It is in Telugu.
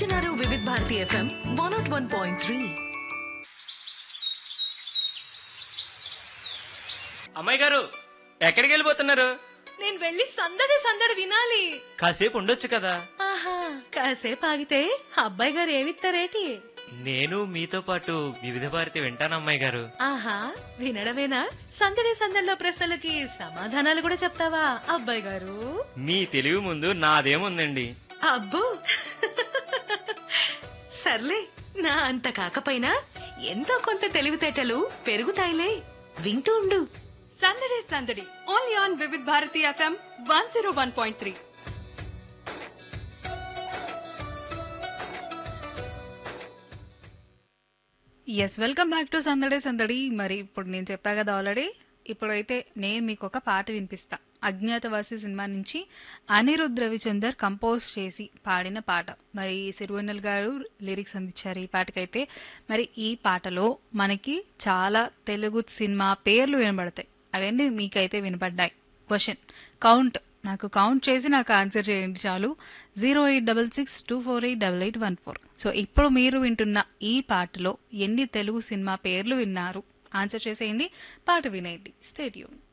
వింటున్నారు Vividh Bharati FM one naught one point three అమ్మాయి గారు ఎక్కడికి వెళ్ళిపోతున్నారు నేను వెళ్ళి సందడి సందడి వినాలి కాసేపు ఉండొచ్చు కదా ఆహా కాసేపు ఆగితే అబ్బాయి గారు ఏమిస్తారేటి నేను మీతో పాటు వివిధ భారతి వింటాను అమ్మాయి గారు ఆహా వినడమేనా సందడి సందడిలో ప్రశ్నలకి సమాధానాలు కూడా చెప్తావా అబ్బాయి గారు మీ తెలివి ముందు నాదేముందండి అబ్బో సర్లే నా అంత కాకపోయినా ఎంతో కొంత తెలివితేటలు పెరుగుతాయిలే వింటూ ఉండు సందడి సందడి only on Vividh Bharati FM one zero one point three yes welcome back to సందడి సందడి మరి ఇప్పుడు నేను చెప్పా కదా ఆల్రెడీ ఇప్పుడైతే నేను మీకు ఒక పాట వినిపిస్తా అజ్ఞాతవాసి సినిమా నుంచి అనిరుద్ రవిచందర్ కంపోజ్ చేసి పాడిన పాట మరి సిరివెన్నెల్ గారు లిరిక్స్ అందించారు ఈ పాటకైతే మరి ఈ పాటలో మనకి చాలా తెలుగు సినిమా పేర్లు వినబడతాయి అవన్నీ మీకైతే వినపడ్డాయి క్వశ్చన్ కౌంట్ నాకు కౌంట్ చేసి నాకు ఆన్సర్ చేయండి చాలు zero eight double six two four eight double eight one four so ఇప్పుడు మీరు వింటున్న ఈ పాటలో ఎన్ని తెలుగు సినిమా పేర్లు విన్నారు ఆన్సర్ చేసేయండి పాట వినేయండి స్టేడియం